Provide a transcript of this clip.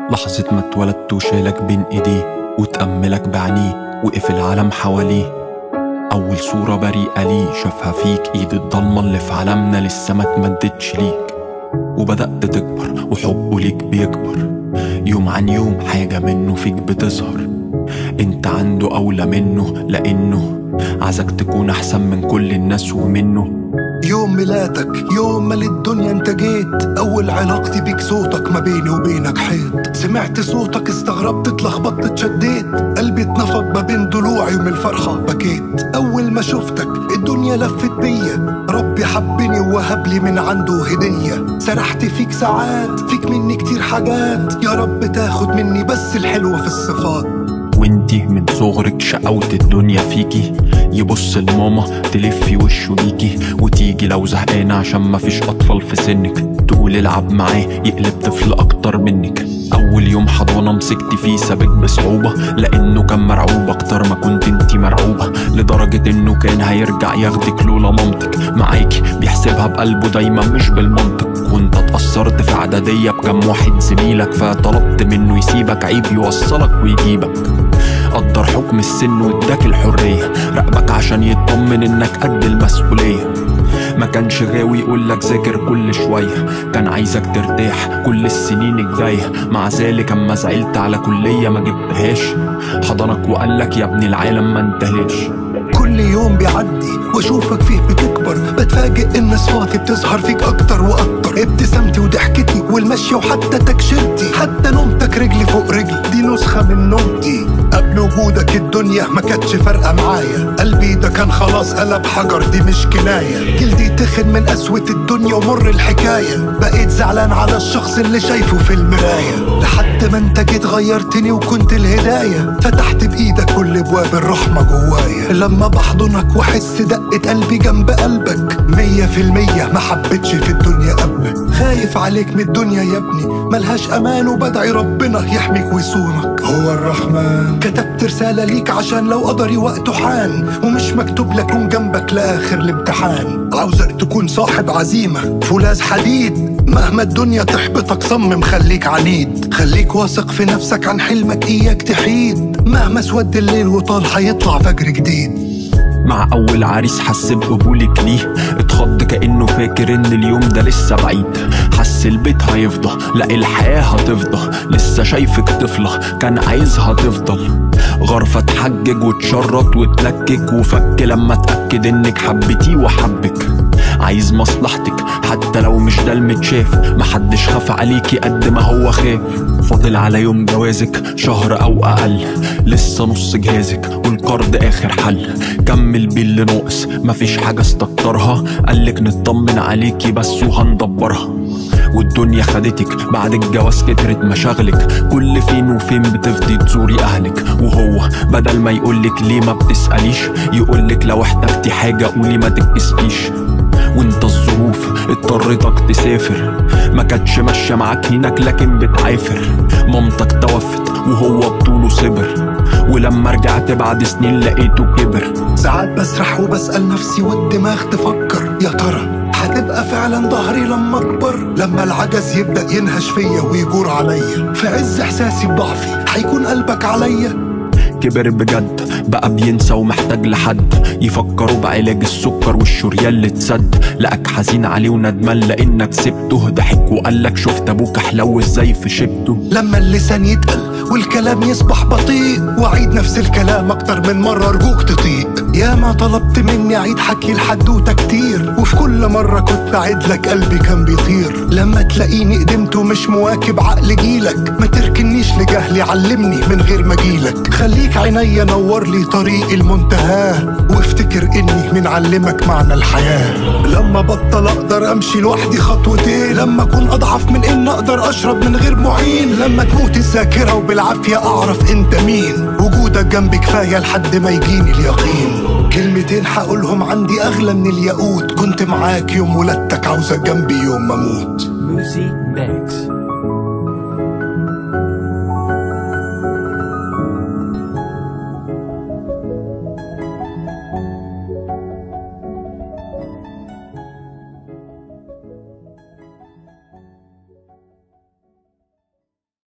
لحظة ما اتولدت وشالك بين ايديه وتأملك بعينيه وقف العالم حواليه أول صورة بريئة ليه شافها فيك ايد الضلمة اللي في عالمنا لسه ما اتمدتش ليك وبدأت تكبر وحبه ليك بيكبر يوم عن يوم حاجة منه فيك بتظهر انت عنده أولى منه لأنه عايزك تكون أحسن من كل الناس ومنه يوم ميلادك يوم ما للدنيا انت جيت اول علاقتي بيك صوتك ما بيني وبينك حيط سمعت صوتك استغربت اتلخبطت اتشديت قلبي اتنفض ما بين ضلوعي ومن الفرحة بكيت اول ما شفتك الدنيا لفت بيا ربي حبني ووهب لي من عنده هدية سرحت فيك ساعات فيك مني كتير حاجات يا رب تاخد مني بس الحلوة في الصفات وانتي من صغرك شقوت الدنيا فيكي يبص لماما تلفي وشه ليكي وتيجي لو زهقانة عشان مفيش أطفال في سنك تقول العب معاه يقلب طفل أكتر منك أول يوم حضانة مسكت فيه سابك بصعوبة لأنه كان مرعوب أكتر ما كنت انتي مرعوبة لدرجة إنه كان هيرجع ياخدك لولا مامتك معاكي بيحسبها بقلبه دايما مش بالمنطق وانت اتأثرت في إعدادية بكم واحد زميلك فطلبت منه يسيبك عيب يوصلك ويجيبك قدر حكم السن واداك الحرية راقبك عشان يطمن انك قد المسؤولية ما كانش غاوي يقولك ذاكر كل شوية كان عايزك ترتاح كل السنين الجاية مع ذلك اما زعلت على كلية ما جبتهاش حضنك وقالك يا ابن العالم ما انتهاش كل يوم بيعدي واشوفك فيه بتكبر بتفاجئ ان صفاتي بتظهر فيك اكتر واكتر ابتسامتي وضحكتي والمشي وحتى تكشيرتي حتى نومتك رجلي فوق رجلي دي نسخة من نومتي قبل وجودك الدنيا ما كانتش فارقة معايا قلبي ده كان خلاص قلب حجر دي مش كناية جلدي تخن من قسوة الدنيا ومر الحكاية بقيت زعلان على الشخص اللي شايفه في المراية لحد ما انت جيت غيرتني وكنت الهداية فتحت بايدك كل ابواب الرحمة جوايا لما بحضنك واحس دقة قلبي جنب قلبك مية في المية ما حبيتش في الدنيا قبلك خايف عليك من الدنيا يا ابني ملهاش امان وبدعي ربنا يحميك ويصونك هو الرحمن كتبت رسالة ليك عشان لو قدري وقته حان ومش مكتوب لك كون جنبك لاخر الامتحان عاوزك تكون صاحب عزيمة فولاذ حديد مهما الدنيا تحبطك صمم خليك عنيد خليك واثق في نفسك عن حلمك اياك تحيد مهما سود الليل وطال هيطلع فجر جديد مع أول عريس حس بقبولك ليه اتخض كأنه فاكر إن اليوم ده لسه بعيد حس البيت هيفضى لا الحياة هتفضى لسه شايفك طفلة كان عايزها تفضل غرفة تحجج وتشرط وتلكك وفك لما اتأكد إنك حبتيه وحبك عايز مصلحتك حتى لو مش ده المتشاف محدش خاف عليكي قد ما هو خاف فاضل على يوم جوازك شهر او اقل لسه نص جهازك والقرض اخر حل كمل بيه اللي ناقص مفيش حاجه استكترها قالك نطمن عليكي بس وهندبرها والدنيا خدتك بعد الجواز كترت مشاغلك كل فين وفين بتفضي تزوري اهلك وهو بدل ما يقولك ليه ما بتسأليش يقولك لو احتجتي حاجة قولي ما تتكسفيش وانت الظروف اضطرتك تسافر ما كانتش ماشيه معاك هناك لكن بتعافر مامتك توفت وهو بطوله صبر ولما رجعت بعد سنين لقيته كبر ساعات بسرح وبسأل نفسي والدماغ تفكر يا ترى هتبقى فعلا ظهري لما اكبر لما العجز يبدأ ينهش فيا ويجور عليا في عز احساسي بضعفي هيكون قلبك عليا كبر بجد بقى بينسى ومحتاج لحد يفكروا بعلاج السكر والشريان اللي اتسد لقاك حزين عليه وندمان لانك سبته ضحك وقالك شفت ابوك حلو ازاي في شبته لما اللسان يتقل والكلام يصبح بطيء واعيد نفس الكلام اكتر من مرة ارجوك تطيق يا ما طلبت مني اعيد حكي الحدوتة كتير وفي كل مرة كنت اعيد لك قلبي كان بيطير لما تلاقيني قدمت ومش مواكب عقل جيلك ما تركنيش لجهلي علمني من غير ما جيلك خليك عينيا نور لي طريق المنتهى وافتكر اني من علمك معنى الحياة لما بطل اقدر امشي لوحدي خطوتين لما اكون اضعف من ان اقدر اشرب من غير معين لما تموت الذاكرة وبالعافية اعرف انت مين وجودك جنبي كفاية لحد ما يجيني اليقين كلمتين هقولهم عندي اغلى من الياقوت كنت معاك يوم ولادتك عاوزك جنبي يوم ما اموت Musi Mix.